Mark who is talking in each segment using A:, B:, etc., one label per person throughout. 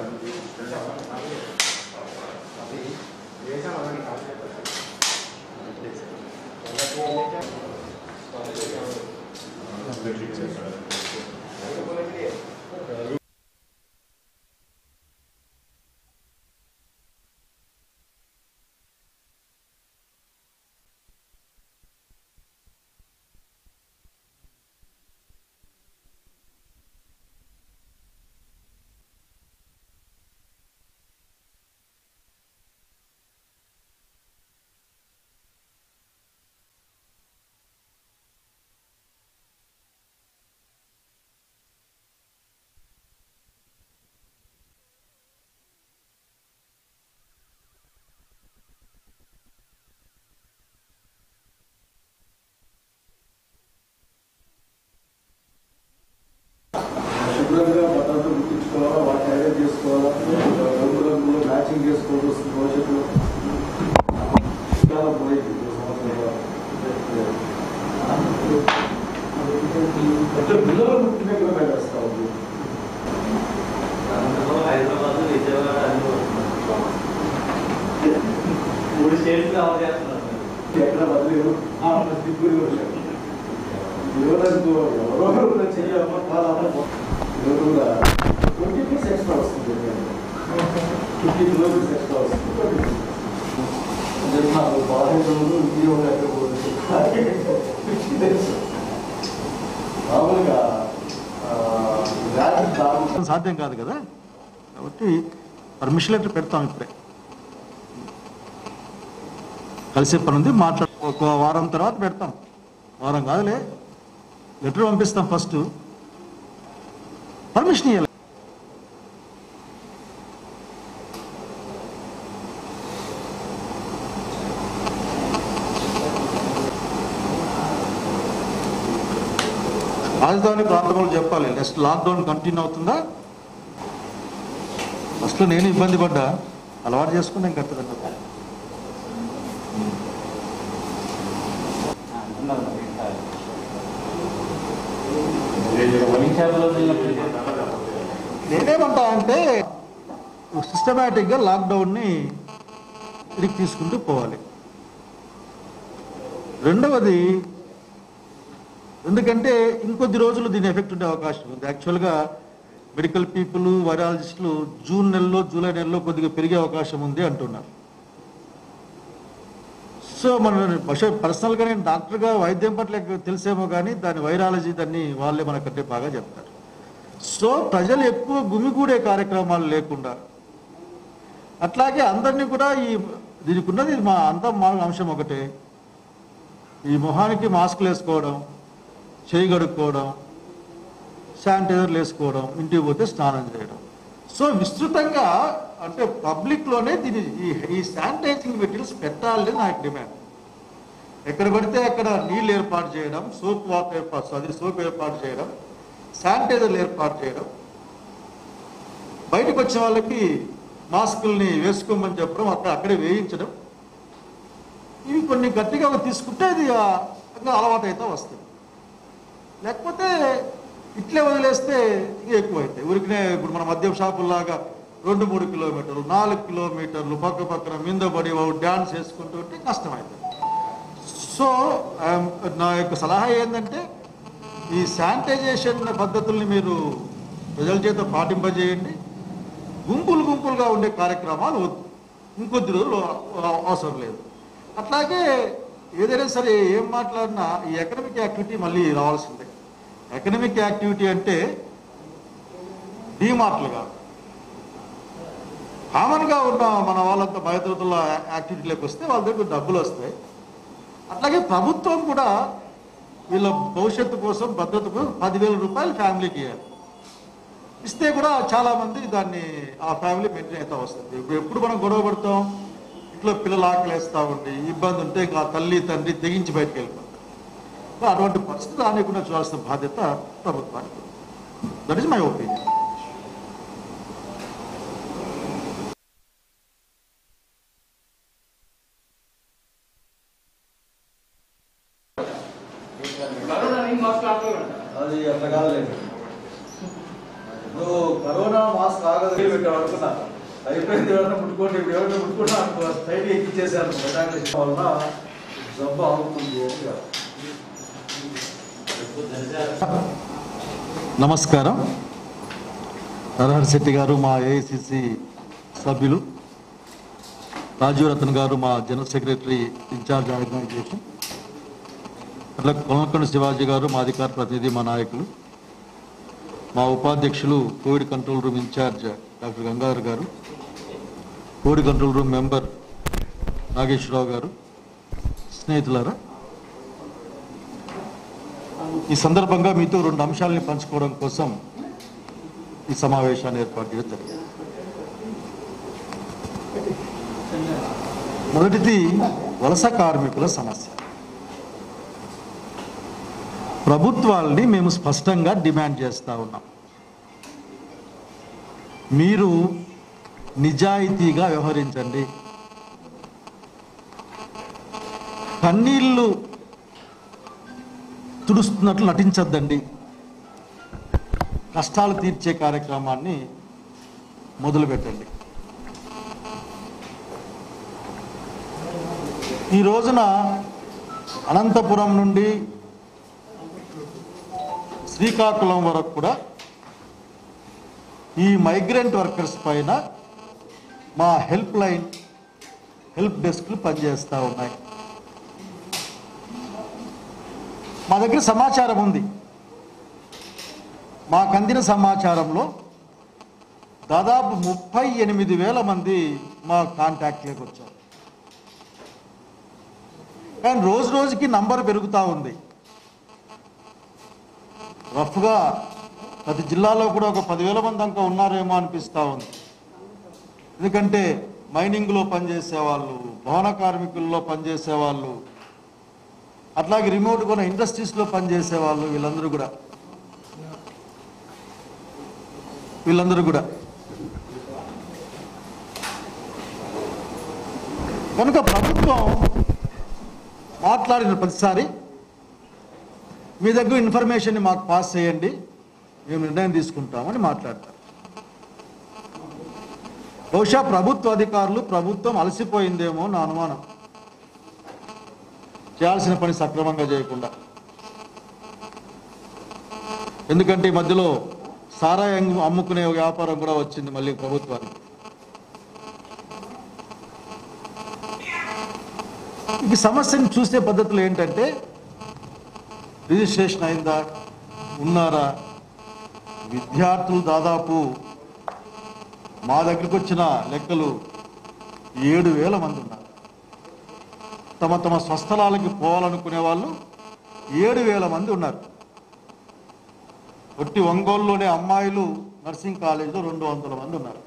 A: శుభ్రంగా బట్టలతో గుర్తించుకోవాలా వాటిని ఐడెంట్ చేసుకోవాలా రంగు రంగులు మ్యాచింగ్ చేసుకోవాల్సి వస్తుంది భవిష్యత్తులో చాలా పోయింది ఈ సంవత్సరంలో. అంటే పిల్లలు పుట్టిన కూడా పెట్టేస్తా ఉంది
B: హైదరాబాద్ విజయవాడ అన్ని మూడు స్టేట్స్ కవర్ చేస్తున్నారు
A: ఎక్కడ బదిలీలు ఆ, దిగ్గురి వచ్చారు యువతకు ఎవరో కూడా చెయ్యమ్మా కాదమ్మా యువత కూడా ట్వంటీ పీస్ ఎక్స్ట్రా వస్తుంది ఫిఫ్టీ కిలోమీటర్స్ ఎక్స్ట్రా వస్తుంది అంటే నాకు బాధితులు ఉద్యోగం లేకపోతే మామూలుగా ఆ, వ్యాధి దాడి
C: సాధ్యం కాదు కదా కాబట్టి పర్మిషన్ లెటర్ పెడతాం ఇప్పుడే కలిసే పని ఉంది మాట్లాడ ఒక వారం తర్వాత పెడతాం వారం కాదులే లెటర్ పంపిస్తాం ఫస్ట్ పర్మిషన్ ఇవ్వాలి రాజధాని ప్రాంతంలో చెప్పాలి నెక్స్ట్ లాక్డౌన్ కంటిన్యూ అవుతుందా ఫస్ట్ నేను ఇబ్బంది పడ్డా అలవాటు చేసుకుని నేను కట్టదండి
B: పరీక్షలో
C: నేనేమంటా అంటే సిస్టమేటిక్గా లాక్డౌన్ని తిరిగి తీసుకుంటూ పోవాలి రెండవది ఎందుకంటే ఇంకొద్ది రోజులు దీని ఎఫెక్ట్ ఉండే అవకాశం ఉంది యాక్చువల్గా మెడికల్ పీపుల్ వైరాలజిస్టులు జూన్ నెలలో జూలై నెలలో కొద్దిగా పెరిగే అవకాశం ఉంది అంటున్నారు సో మన బహుశా పర్సనల్గా నేను డాక్టర్గా వైద్యం పట్ల ఎక్కువ తెలిసేమో కానీ దాని వైరాలజీ దాన్ని వాళ్ళే మనకంటే బాగా చెప్తారు సో ప్రజలు ఎక్కువ గుమిగూడే కార్యక్రమాలు లేకుండా అట్లాగే అందరినీ కూడా ఈ దీనికి ఉన్నది మా అంత మా అంశం ఒకటే ఈ మొహానికి మాస్కులు వేసుకోవడం చేయి కడుక్కోవడం శానిటైజర్లు వేసుకోవడం ఇంటికి పోతే స్నానం చేయడం సో విస్తృతంగా అంటే పబ్లిక్లోనే దీని ఈ ఈ శానిటైజింగ్ మెటీరియల్స్ పెట్టాలని నాకు డిమాండ్ ఎక్కడ పడితే అక్కడ నీళ్ళు ఏర్పాటు చేయడం సోప్ వాటర్ ఏర్పాటు అది సోప్ ఏర్పాటు చేయడం శానిటైజర్లు ఏర్పాటు చేయడం బయటకు వచ్చే వాళ్ళకి మాస్కుల్ని వేసుకోమని చెప్పడం అక్కడ అక్కడే వేయించడం ఇవి కొన్ని గట్టిగా తీసుకుంటే అది ఆ, ఇంకా అలవాటు అయితే వస్తుంది లేకపోతే ఇట్లే వదిలేస్తే ఇంకా ఎక్కువ అవుతాయి ఊరికనే ఇప్పుడు మన మద్యం షాపుల్లాగా రెండు మూడు కిలోమీటర్లు నాలుగు కిలోమీటర్లు పక్క పక్కన మీద పడి డ్యాన్స్ వేసుకుంటూ ఉంటే కష్టం అవుతుంది సో ఐఎమ్- నా యొక్క సలహా ఏంటంటే ఈ శానిటైజేషన్ పద్ధతుల్ని మీరు ప్రజల చేత పాటింపజేయండి గుంపులు గుంపులుగా ఉండే కార్యక్రమాలు వద్దు ఇంకొద్ది రోజులు అవ- అవసరం లేదు అట్లాగే ఏదైనా సరే ఏం మాట్లాడినా ఈ ఎకనమిక్ యాక్టివిటీ మళ్ళీ రావాల్సిందే ఎకనమిక్ యాక్టివిటీ అంటే డీమార్ట్లు కాదు కామన్గా ఉన్న మన వాళ్ళంతా భయతృతుల యాక్టివిటీలోకి వస్తే వాళ్ళ దగ్గర డబ్బులు వస్తాయి అట్లాగే ప్రభుత్వం కూడా వీళ్ళ భవిష్యత్తు కోసం భద్రత కోసం పదివేల రూపాయలు ఫ్యామిలీకి ఇవ్వాలి ఇస్తే కూడా చాలా మంది దాన్ని ఆ ఫ్యామిలీ మెయింటైన్ అవుతా వస్తుంది ఇప్పుడు ఎప్పుడు మనం గొడవ పడతాం ఇంట్లో పిల్లలు ఆకలేస్తా ఉండి ఇబ్బంది ఉంటే ఇంకా ఆ తల్లి తండ్రి తెగించి బయటకు వెళ్ళిపోతారు సో అటువంటి పరిస్థితి రానికుండా చూడాల్సిన బాధ్యత ప్రభుత్వానికి దట్ ఈస్ మై ఒపీనియన్
A: అది అట్లా కాదులేండి నువ్వు కరోనా మాస్క్ ఆగదు పెట్టావు అనుకున్నా అయిపోయింది ఎవరైనా ముట్టుకోండి ఇప్పుడు ఎవరైనా ముట్టుకున్నా అనుకో సైడ్ ఎక్కిచ్చేసారు మెటాక్ వలన జబ్బు ఆగుతుంది అని కాదు.
C: నమస్కారం నరహర్ శెట్టి గారు మా ఏఐసిసి సభ్యులు రాజీవ్ రతన్ గారు మా జనరల్ సెక్రటరీ ఇన్ఛార్జ్ ఆర్గనైజేషన్ అట్లా కొనకొండ శివాజీ గారు మా అధికార ప్రతినిధి మా నాయకులు మా ఉపాధ్యక్షులు COVID control room in-charge doctor Gangadhar garu COVID control room member Nageswara Rao garu స్నేహితులారా ఈ సందర్భంగా మీతో రెండు అంశాలని పంచుకోవడం కోసం ఈ సమావేశాన్ని ఏర్పాటు చేయడం జరిగింది మొదటిది వలస కార్మికుల సమస్య ప్రభుత్వాల్ని మేము స్పష్టంగా డిమాండ్ చేస్తా ఉన్నాం మీరు నిజాయితీగా వ్యవహరించండి కన్నీళ్లు తుడుస్తున్నట్లు నటించద్దండి కష్టాలు తీర్చే కార్యక్రమాన్ని మొదలుపెట్టండి ఈ రోజున అనంతపురం నుండి శ్రీకాకుళం వరకు కూడా ఈ మైగ్రెంట్ వర్కర్స్ పైన మా హెల్ప్ లైన్ హెల్ప్ డెస్క్లు పనిచేస్తూ ఉన్నాయి మా దగ్గర సమాచారం ఉంది మాకు అందిన సమాచారంలో దాదాపు ముప్పై ఎనిమిది వేల మంది మా కాంటాక్ట్లోకి వచ్చారు కానీ రోజు రోజుకి నంబర్ పెరుగుతూ ఉంది రఫ్గా ప్రతి జిల్లాలో కూడా ఒక పదివేల మంది దాకా ఉన్నారేమో అనిపిస్తూ ఉంది ఎందుకంటే మైనింగ్లో పనిచేసే వాళ్ళు భవన కార్మికుల్లో పనిచేసే వాళ్ళు అట్లాగే రిమోట్ కొన్న ఇండస్ట్రీస్లో పనిచేసే వాళ్ళు వీళ్ళందరూ కూడా వీళ్ళందరూ కూడా కనుక ప్రభుత్వం మాట్లాడిన ప్రతిసారి మీ దగ్గర ఇన్ఫర్మేషన్ని మాకు పాస్ చేయండి మేము నిర్ణయం తీసుకుంటామని మాట్లాడతారు బహుశా ప్రభుత్వ అధికారులు ప్రభుత్వం అలసిపోయిందేమో నా అనుమానం చేయాల్సిన పని సక్రమంగా చేయకుండా ఎందుకంటే ఈ మధ్యలో సారాయి అమ్ము- అమ్ముకునే వ్యాపారం కూడా వచ్చింది మళ్ళీ ప్రభుత్వానికి ఈ సమస్యను చూసే పద్ధతులు ఏంటంటే రిజిస్ట్రేషన్ అయిందా ఉన్నారా విద్యార్థులు దాదాపు మా దగ్గరికి వచ్చిన లెక్కలు ఏడు వేల మంది ఉన్నారు తమ తమ స్వస్థలాలకి పోవాలనుకునే వాళ్ళు ఏడు వేల మంది ఉన్నారు ఒట్టి ఒంగోలులోనే అమ్మాయిలు నర్సింగ్ కాలేజీలో రెండు వందల మంది ఉన్నారు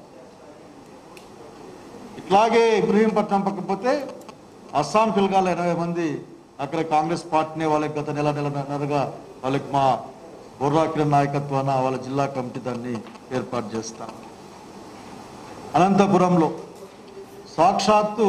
C: ఇట్లాగే ఇబ్రహీంపట్నం పక్కపోతే అస్సాం పిల్లగాల ఎనభై మంది అక్కడ కాంగ్రెస్ పార్టీనే వాళ్ళకి గత నెల నెలన్నరగా వాళ్ళకి మా బొర్రా కిరణ్ నాయకత్వాన వాళ్ళ జిల్లా కమిటీ దాన్ని ఏర్పాటు చేస్తాం అనంతపురంలో సాక్షాత్తు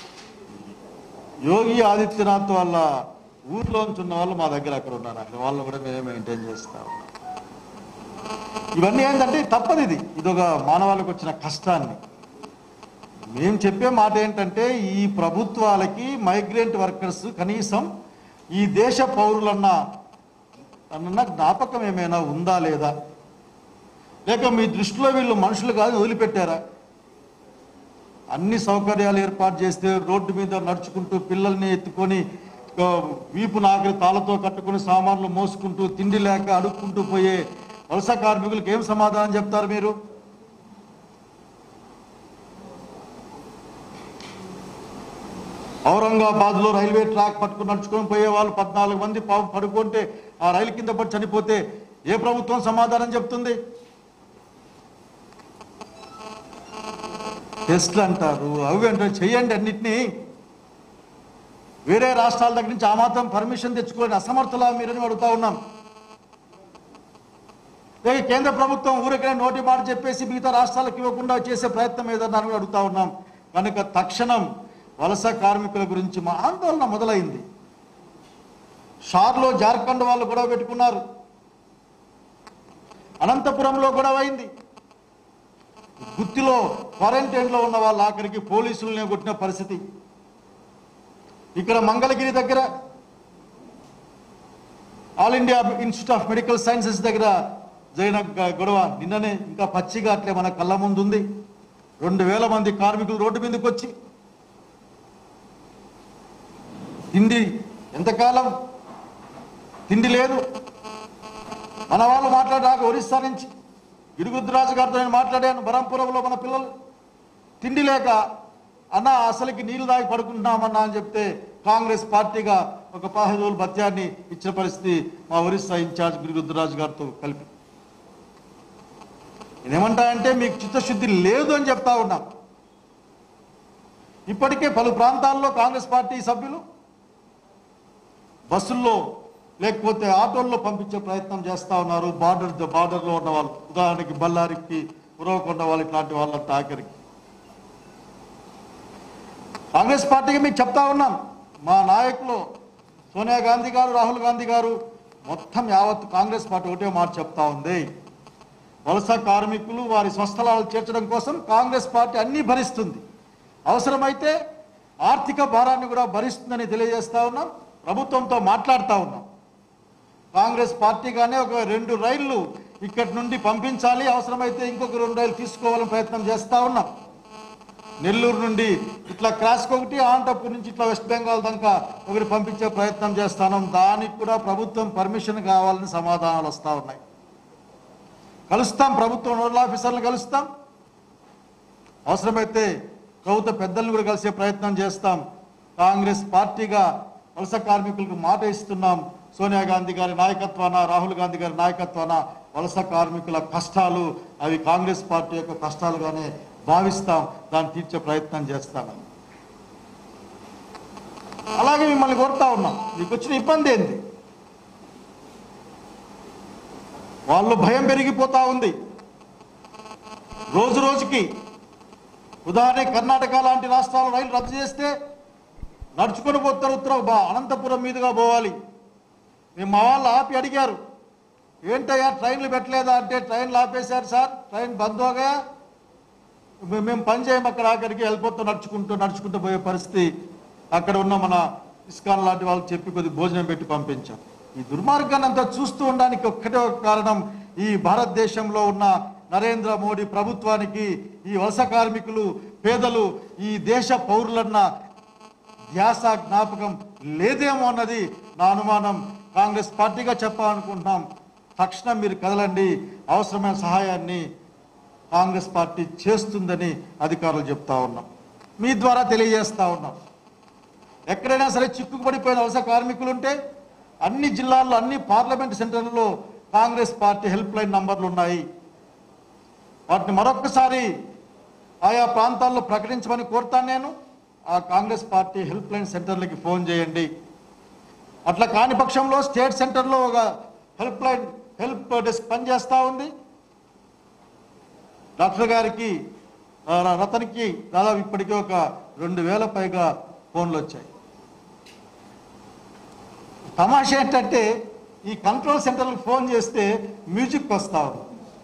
C: యోగి ఆదిత్యనాథ్ వాళ్ళ ఊర్లోంచి ఉన్న వాళ్ళు మా దగ్గర అక్కడ ఉన్నారు అక్కడ వాళ్ళు కూడా మేమే మెయింటైన్ చేస్తా ఉన్నాం ఇవన్నీ ఏంటంటే తప్పదు ఇది ఇది ఒక మానవాళికి వచ్చిన కష్టాన్ని మేము చెప్పే మాట ఏంటంటే ఈ ప్రభుత్వాలకి మైగ్రెంట్ వర్కర్స్ కనీసం ఈ దేశ పౌరులన్న అన్న జ్ఞాపకం ఏమైనా ఉందా లేదా లేక మీ దృష్టిలో వీళ్ళు మనుషులు కాదు వదిలిపెట్టారా అన్ని సౌకర్యాలు ఏర్పాటు చేస్తే రోడ్డు మీద నడుచుకుంటూ పిల్లల్ని ఎత్తుకొని ఆ, వీపు నాగరి తాళతో కట్టుకుని సామాన్లు మోసుకుంటూ తిండి లేక అడుక్కుంటూ పోయే వలస కార్మికులకు ఏం సమాధానం చెప్తారు మీరు ఔరంగాబాద్లో రైల్వే ట్రాక్ పట్టుకుని నడుచుకొని పోయే వాళ్ళు పద్నాలుగు మంది పాపం పడుకుంటే ఆ రైలు కింద పడి చనిపోతే ఏ ప్రభుత్వం సమాధానం చెప్తుంది టెస్ట్లు అంటారు అవి అంటారు చెయ్యండి అన్నిటినీ వేరే రాష్ట్రాల దగ్గర నుంచి ఆ మాత్రం పర్మిషన్ తెచ్చుకోలేని అసమర్థులా మీరని అడుగుతా ఉన్నాం లేక కేంద్ర ప్రభుత్వం ఊరికనే నోటి మాట చెప్పేసి మిగతా రాష్ట్రాలకు ఇవ్వకుండా చేసే ప్రయత్నం ఏదన్నా అని అడుగుతా ఉన్నాం కనుక తక్షణం వలస కార్మికుల గురించి మా ఆందోళన మొదలైంది షార్లో జార్ఖండ్ వాళ్ళు గొడవ పెట్టుకున్నారు అనంతపురంలో గొడవ అయింది గుత్తిలో క్వారంటైన్లో ఉన్న వాళ్ళ ఆఖరికి పోలీసులనే కొట్టిన పరిస్థితి ఇక్కడ మంగళగిరి దగ్గర All India Institute of Medical Sciences దగ్గర జరిగిన గ- గొడవ నిన్ననే ఇంకా పచ్చిగా అట్లే మన కళ్ళ ముందు ఉంది రెండు వేల మంది కార్మికులు రోడ్డు మీదకి వచ్చి తిండి ఎంతకాలం తిండి లేదు మన వాళ్ళు మాట్లాడాక ఒరిస్సా నుంచి ఇరుగుద్రాజు గారితో నేను మాట్లాడాను బరంపురంలో మన పిల్లలు తిండి లేక అన్న అసలుకి నీళ్లు తాగి పడుకుంటున్నామన్నా అని చెప్తే కాంగ్రెస్ పార్టీగా ఒక పదహైదు రోజులు భత్యాన్ని ఇచ్చిన పరిస్థితి మా ఒరిస్సా ఇన్ఛార్జ్ గిరిరుద్రరాజు గారితో కలిపి నేనేమంటానంటే మీకు చిత్తశుద్ధి లేదు అని చెప్తా ఉన్నాం ఇప్పటికే పలు ప్రాంతాల్లో కాంగ్రెస్ పార్టీ సభ్యులు బస్సుల్లో లేకపోతే ఆటోల్లో పంపించే ప్రయత్నం చేస్తా ఉన్నారు బార్డర్ బార్డర్లో ఉన్న వాళ్ళు ఉదాహరణకి బళ్ళారికి ఉరవకొండ వాళ్ళు ఇట్లాంటి వాళ్ళంతా ఆఖరికి కాంగ్రెస్ పార్టీకి మీకు చెప్తా ఉన్నాం మా నాయకులు సోనియా గాంధీ గారు రాహుల్ గాంధీ గారు మొత్తం యావత్ కాంగ్రెస్ పార్టీ ఒకటే మాట చెప్తా ఉంది వలస కార్మికులు వారి స్వస్థలాలు చేర్చడం కోసం కాంగ్రెస్ పార్టీ అన్ని భరిస్తుంది అవసరమైతే ఆర్థిక భారాన్ని కూడా భరిస్తుందని తెలియజేస్తా ఉన్నాం ప్రభుత్వంతో మాట్లాడుతూ ఉన్నాం కాంగ్రెస్ పార్టీగానే ఒక రెండు రైళ్లు ఇక్కడి నుండి పంపించాలి అవసరమైతే ఇంకొక రెండు రైలు తీసుకోవాలని ప్రయత్నం చేస్తా ఉన్నాం నెల్లూరు నుండి ఇట్లా క్రాస్కి ఒకటి ఆంటపూర్ నుంచి ఇట్లా వెస్ట్ బెంగాల్ దాకా ఒకటి పంపించే ప్రయత్నం చేస్తాను దానికి కూడా ప్రభుత్వం పర్మిషన్ కావాలని సమాధానాలు వస్తూ ఉన్నాయి కలుస్తాం ప్రభుత్వం నోడల్ ఆఫీసర్లను కలుస్తాం అవసరమైతే ప్రభుత్వ పెద్దలను కూడా కలిసే ప్రయత్నం చేస్తాం కాంగ్రెస్ పార్టీగా వలస కార్మికులకు మాట ఇస్తున్నాం సోనియా గాంధీ గారి నాయకత్వాన రాహుల్ గాంధీ గారి నాయకత్వాన వలస కార్మికుల కష్టాలు అవి కాంగ్రెస్ పార్టీ యొక్క కష్టాలుగానే భావిస్తాం దాన్ని తీర్చే ప్రయత్నం చేస్తామని అలాగే మిమ్మల్ని కోరుతా ఉన్నాం మీకు వచ్చిన ఇబ్బంది ఏంది వాళ్ళు భయం పెరిగిపోతా ఉంది రోజు రోజుకి ఉదాహరణ కర్ణాటక లాంటి రాష్ట్రాలు రైలు రద్దు చేస్తే నడుచుకొని పోతారు ఉత్తర బా అనంతపురం మీదుగా పోవాలి మేము మా వాళ్ళు ఆపి అడిగారు ఏంటయ్యా ట్రైన్లు పెట్టలేదా అంటే ట్రైన్లు ఆపేశారు సార్ ట్రైన్ బంద్ అవగా మే- మేము పని చేయం అక్కడ అక్కడికి వెళ్ళిపోతూ నడుచుకుంటూ నడుచుకుంటూ పోయే పరిస్థితి అక్కడ ఉన్న మన ఇస్కాన్ లాంటి వాళ్ళకి చెప్పి కొద్ది భోజనం పెట్టి పంపించాం ఈ దుర్మార్గాన్ని అంతా చూస్తూ ఉండడానికి ఒక్కటే ఒక కారణం ఈ భారతదేశంలో ఉన్న నరేంద్ర మోడీ ప్రభుత్వానికి ఈ వలస కార్మికులు పేదలు ఈ దేశ పౌరులన్న ధ్యాస జ్ఞాపకం లేదేమో అన్నది నా అనుమానం కాంగ్రెస్ పార్టీగా చెప్పాలనుకుంటున్నాం తక్షణం మీరు కదలండి అవసరమైన సహాయాన్ని కాంగ్రెస్ పార్టీ చేస్తుందని అధికారులు చెప్తా ఉన్నాం మీ ద్వారా తెలియజేస్తా ఉన్నాం ఎక్కడైనా సరే చిక్కుకుపడిపోయిన వలస కార్మికులు ఉంటే అన్ని జిల్లాల్లో అన్ని పార్లమెంట్ సెంటర్లలో కాంగ్రెస్ పార్టీ హెల్ప్ లైన్ నంబర్లు ఉన్నాయి వాటిని మరొక్కసారి ఆయా ప్రాంతాల్లో ప్రకటించమని కోరుతాను నేను ఆ కాంగ్రెస్ పార్టీ హెల్ప్ లైన్ సెంటర్లకి ఫోన్ చేయండి అట్లా కాని పక్షంలో స్టేట్ సెంటర్లో ఒక హెల్ప్ లైన్ హెల్ప్ డెస్క్ పనిచేస్తూ ఉంది డాక్టర్ గారికి ఆ, రతన్కి దాదాపు ఇప్పటికే ఒక రెండు వేల పైగా ఫోన్లు వచ్చాయి తమాషా ఏంటంటే ఈ కంట్రోల్ సెంటర్లకు ఫోన్ చేస్తే మ్యూజిక్ వస్తా ఉంది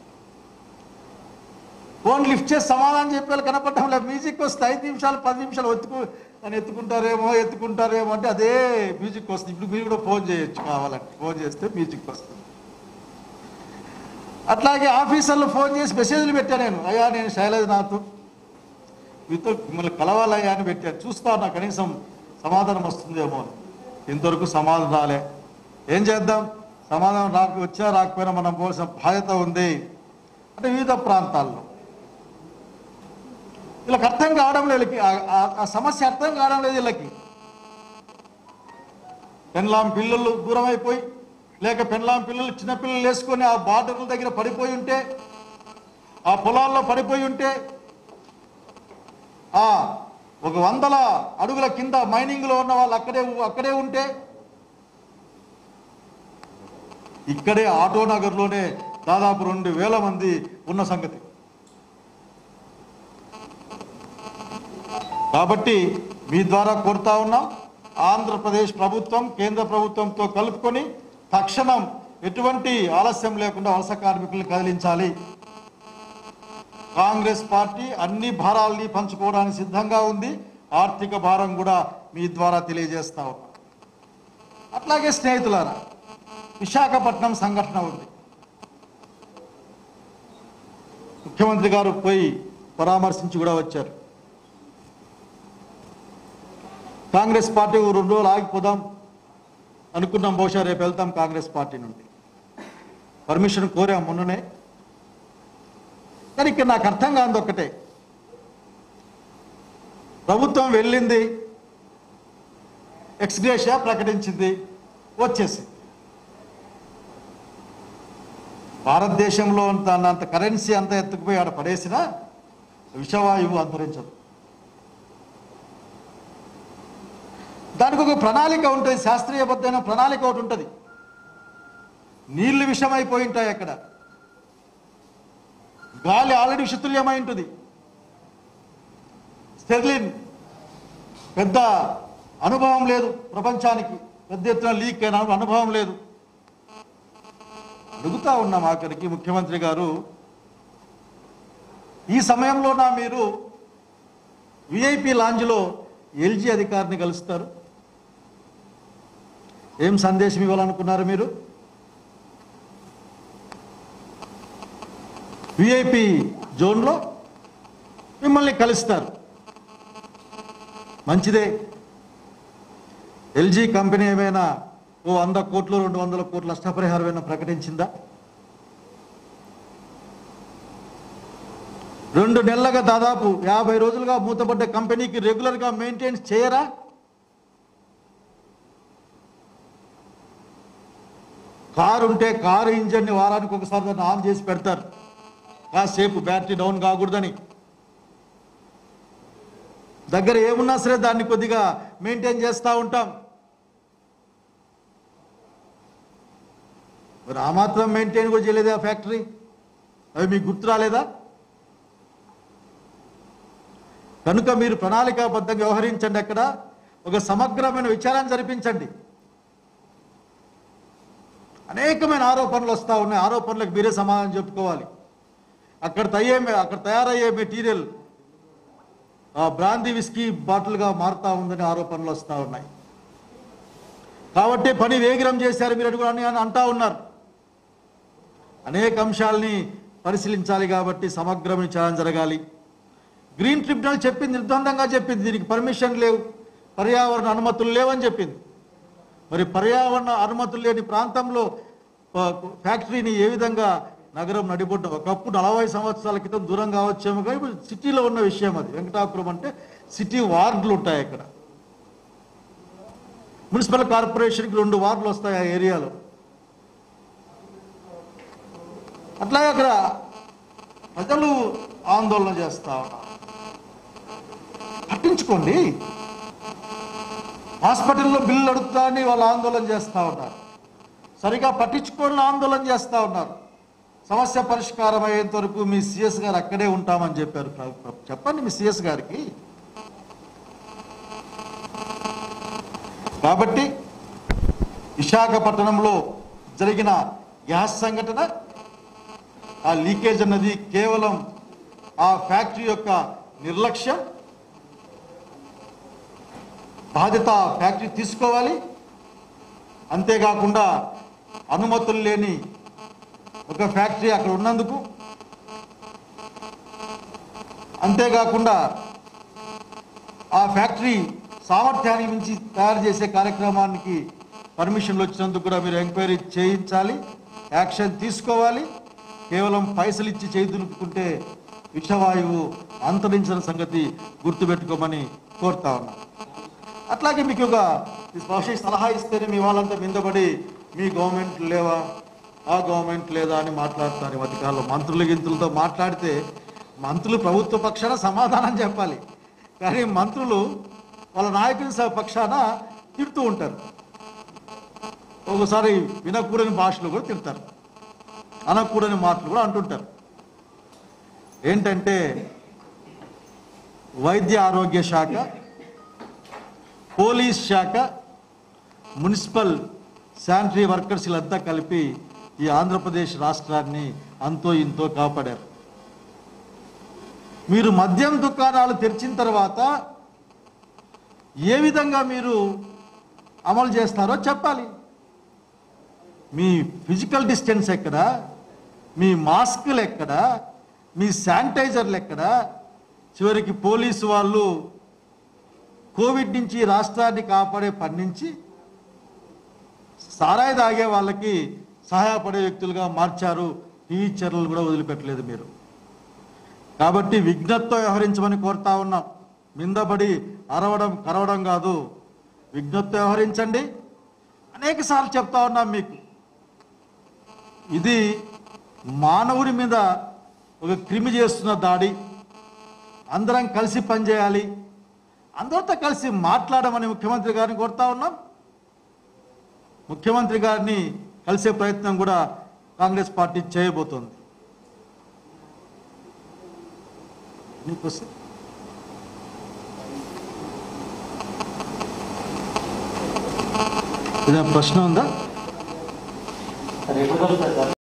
C: ఫోన్ లిఫ్ట్ చేసి సమాధానం చెప్పాలి కనపడటం లేదు మ్యూజిక్ వస్తే ఐదు నిమిషాలు పది నిమిషాలు ఎత్తుకు అని ఎత్తుకుంటారేమో ఎత్తుకుంటారేమో అంటే అదే మ్యూజిక్ వస్తుంది ఇప్పుడు మీరు కూడా ఫోన్ చేయొచ్చు కావాలంటే ఫోన్ చేస్తే మ్యూజిక్ వస్తుంది అట్లాగే ఆఫీసర్లు ఫోన్ చేసి మెసేజ్లు పెట్టాను నేను అయ్యా నేను శైలజనాథ్ మీతో మిమ్మల్ని కలవాలయ్యా అని పెట్టాను చూస్తా ఉన్నా కనీసం సమాధానం వస్తుందేమో అని ఇంతవరకు సమాధానం రాలే ఏం చేద్దాం సమాధానం రాక వచ్చా రాకపోయినా మనం పోవాల్సిన బాధ్యత ఉంది అంటే వివిధ ప్రాంతాల్లో వీళ్ళకి అర్థం కావడం లేదు వీళ్ళకి ఆ- ఆ- ఆ సమస్య అర్థం కావడం లేదు వీళ్ళకి పెన్లాం పిల్లలు దూరం అయిపోయి లేక పెన్లాం పిల్లలు చిన్నపిల్లలు వేసుకొని ఆ బార్డర్ల దగ్గర పడిపోయి ఉంటే ఆ పొలాల్లో పడిపోయి ఉంటే ఆ ఒక వందల అడుగుల కింద మైనింగ్ లో ఉన్న వాళ్ళు అక్కడే అక్కడే ఉంటే ఇక్కడే ఆటో నగర్లోనే దాదాపు రెండు వేల మంది ఉన్న సంగతి కాబట్టి మీ ద్వారా కోరుతా ఉన్నాం ఆంధ్రప్రదేశ్ ప్రభుత్వం కేంద్ర ప్రభుత్వంతో కలుపుకొని తక్షణం ఎటువంటి ఆలస్యం లేకుండా వలస కార్మికుల్ని కదిలించాలి కాంగ్రెస్ పార్టీ అన్ని భారాల్ని పంచుకోవడానికి సిద్ధంగా ఉంది ఆర్థిక భారం కూడా మీ ద్వారా తెలియజేస్తా ఉన్నాం అట్లాగే స్నేహితులారా విశాఖపట్నం సంఘటన ఉంది ముఖ్యమంత్రి గారు పోయి పరామర్శించి కూడా వచ్చారు కాంగ్రెస్ పార్టీ ఓ రెండు రోజులు ఆగిపోదాం అనుకున్నాం బహుశా రేపు వెళ్తాం కాంగ్రెస్ పార్టీ నుండి పర్మిషన్ కోరాం మొన్ననే కానీ ఇక్కడ నాకు అర్థం కాదు ఒక్కటే ప్రభుత్వం వెళ్ళింది ఎక్స్గ్రేషియా ప్రకటించింది వచ్చేసి భారతదేశంలో అంత అంత కరెన్సీ అంత ఎత్తుకుపోయి ఆడ పడేసినా విషవాయువు అంతరించదు దానికి ఒక ప్రణాళిక ఉంటుంది శాస్త్రీయబద్ధమైన ప్రణాళిక ఒకటి ఉంటుంది నీళ్లు విషమైపోయి ఉంటాయి అక్కడ గాలి ఆల్రెడీ విషతుల్యమై ఉంటుంది స్టెర్లిన్ పెద్ద అనుభవం లేదు ప్రపంచానికి పెద్ద ఎత్తున లీక్ అయిన అనుభవం లేదు అడుగుతా ఉన్నాం ఆఖరికి ముఖ్యమంత్రి గారు ఈ సమయంలో నా మీరు విఐపి లాంజ్లో ఎల్జీ అధికారిని కలుస్తారు ఏం సందేశం ఇవ్వాలనుకున్నారు మీరు విఐపి జోన్లో మిమ్మల్ని కలుస్తారు మంచిదే ఎల్జీ కంపెనీ ఏమైనా ఓ వంద కోట్లు రెండు వందల కోట్ల నష్టపరిహారం ఏమైనా ప్రకటించిందా రెండు నెలలుగా దాదాపు యాభై రోజులుగా మూతపడ్డ కంపెనీకి రెగ్యులర్గా మెయింటైన్ చేయరా కారు ఉంటే కారు ఇంజన్ని వారానికి ఒకసారి దాన్ని ఆన్ చేసి పెడతారు కాసేపు బ్యాటరీ డౌన్ కాకూడదని దగ్గర ఏమున్నా సరే దాన్ని కొద్దిగా మెయింటైన్ చేస్తూ ఉంటాం మరి ఆ మాత్రం మెయింటైన్ కూడా చేయలేదా ఫ్యాక్టరీ అవి మీకు గుర్తు రాలేదా కనుక మీరు ప్రణాళికాబద్ధంగా వ్యవహరించండి అక్కడ ఒక సమగ్రమైన విచారణ జరిపించండి అనేకమైన ఆరోపణలు వస్తూ ఉన్నాయి ఆరోపణలకు మీరే సమాధానం చెప్పుకోవాలి అక్కడ తయ్యే అక్కడ తయారయ్యే మెటీరియల్ బ్రాందీ విస్కీ బాటిల్గా మారుతా ఉందని ఆరోపణలు వస్తూ ఉన్నాయి కాబట్టి పని వేగిరం చేశారు మీరు అడుగు అని అని అంటా ఉన్నారు అనేక అంశాలని పరిశీలించాలి కాబట్టి సమగ్రమైన విచారణ జరగాలి గ్రీన్ ట్రిబ్యునల్ చెప్పింది నిర్బంధంగా చెప్పింది దీనికి పర్మిషన్ లేవు పర్యావరణ అనుమతులు లేవని చెప్పింది మరి పర్యావరణ అనుమతులు లేని ప్రాంతంలో ఆ, ఫ్యాక్టరీని ఏ విధంగా నగరం నడిబొడ్డ ఒకప్పుడు నలభై సంవత్సరాల క్రితం దూరం కావచ్చేమో కానీ ఇప్పుడు సిటీలో ఉన్న విషయం అది వెంకటాపురం అంటే సిటీ వార్డులు ఉంటాయి అక్కడ మున్సిపల్ కార్పొరేషన్కి రెండు వార్డులు వస్తాయి ఆ ఏరియాలో అట్లాగే అక్కడ ప్రజలు ఆందోళన చేస్తా ఉన్నారు పట్టించుకోండి హాస్పిటల్లో బిల్లు అడుగుతారని వాళ్ళు ఆందోళన చేస్తూ ఉన్నారు సరిగా పట్టించుకోని ఆందోళన చేస్తూ ఉన్నారు సమస్య పరిష్కారం అయ్యేంత వరకు మీ సిఎస్ గారు అక్కడే ఉంటామని చెప్పారు ప్ర- ప్ర- చెప్పండి మీ సిఎస్ గారికి కాబట్టి విశాఖపట్నంలో జరిగిన గ్యాస్ సంఘటన ఆ లీకేజ్ అన్నది కేవలం ఆ ఫ్యాక్టరీ యొక్క నిర్లక్ష్యం బాధ్యత ఫ్యాక్టరీ తీసుకోవాలి అంతేకాకుండా అనుమతులు లేని ఒక ఫ్యాక్టరీ అక్కడ ఉన్నందుకు అంతేకాకుండా ఆ ఫ్యాక్టరీ సామర్థ్యానికి మించి తయారు చేసే కార్యక్రమానికి పర్మిషన్లు వచ్చినందుకు కూడా మీరు ఎంక్వైరీ చేయించాలి యాక్షన్ తీసుకోవాలి కేవలం పైసలు ఇచ్చి చేయి దులుపుకుంటే విషవాయువు అంతరించిన సంగతి గుర్తుపెట్టుకోమని కోరుతా ఉన్నాను అట్లాగే మీకు ఒక బహుశా సలహా ఇస్తేనే మీ వాళ్ళంతా మిందపడి మీ గవర్నమెంట్ లేవా ఆ గవర్నమెంట్ లేదా అని మాట్లాడతారు ఈ మధ్యకాలంలో మంత్రుల గింతులతో మాట్లాడితే మంత్రులు ప్రభుత్వ పక్షాన సమాధానం చెప్పాలి కానీ మంత్రులు వాళ్ళ నాయకుని స- పక్షాన తిడుతూ ఉంటారు ఒకసారి వినకూడని భాషలో కూడా తిడతారు అనకూడని మాటలు కూడా అంటుంటారు ఏంటంటే వైద్య ఆరోగ్య శాఖ పోలీస్ శాఖ మున్సిపల్ శానిటరీ వర్కర్స్ వీళ్ళంతా కలిపి ఈ ఆంధ్రప్రదేశ్ రాష్ట్రాన్ని అంతో ఇంతో కాపాడారు మీరు మద్యం దుకాణాలు తెరిచిన తర్వాత ఏ విధంగా మీరు అమలు చేస్తారో చెప్పాలి మీ ఫిజికల్ డిస్టెన్స్ ఎక్కడ మీ మాస్కులు ఎక్కడ మీ శానిటైజర్లు ఎక్కడ చివరికి పోలీసు వాళ్ళు కోవిడ్ నుంచి రాష్ట్రాన్ని కాపాడే పని నుంచి సారాయి తాగే వాళ్ళకి సహాయపడే వ్యక్తులుగా మార్చారు టీచర్లు కూడా వదిలిపెట్టలేదు మీరు కాబట్టి విజ్ఞతతో వ్యవహరించమని కోరుతా ఉన్నాం మిందబడి అరవడం కరవడం కాదు విజ్ఞతతో వ్యవహరించండి అనేక సార్లు చెప్తా ఉన్నాం మీకు ఇది మానవుడి మీద ఒక క్రిమి చేస్తున్న దాడి అందరం కలిసి పనిచేయాలి అందరితో కలిసి మాట్లాడమని ముఖ్యమంత్రి గారిని కోరుతా ఉన్నాం ముఖ్యమంత్రి గారిని కలిసే ప్రయత్నం కూడా కాంగ్రెస్ పార్టీ చేయబోతోంది నీకు వస్తే ఏదైనా ప్రశ్న ఉందా
B: రేపు కలుగుతారు సార్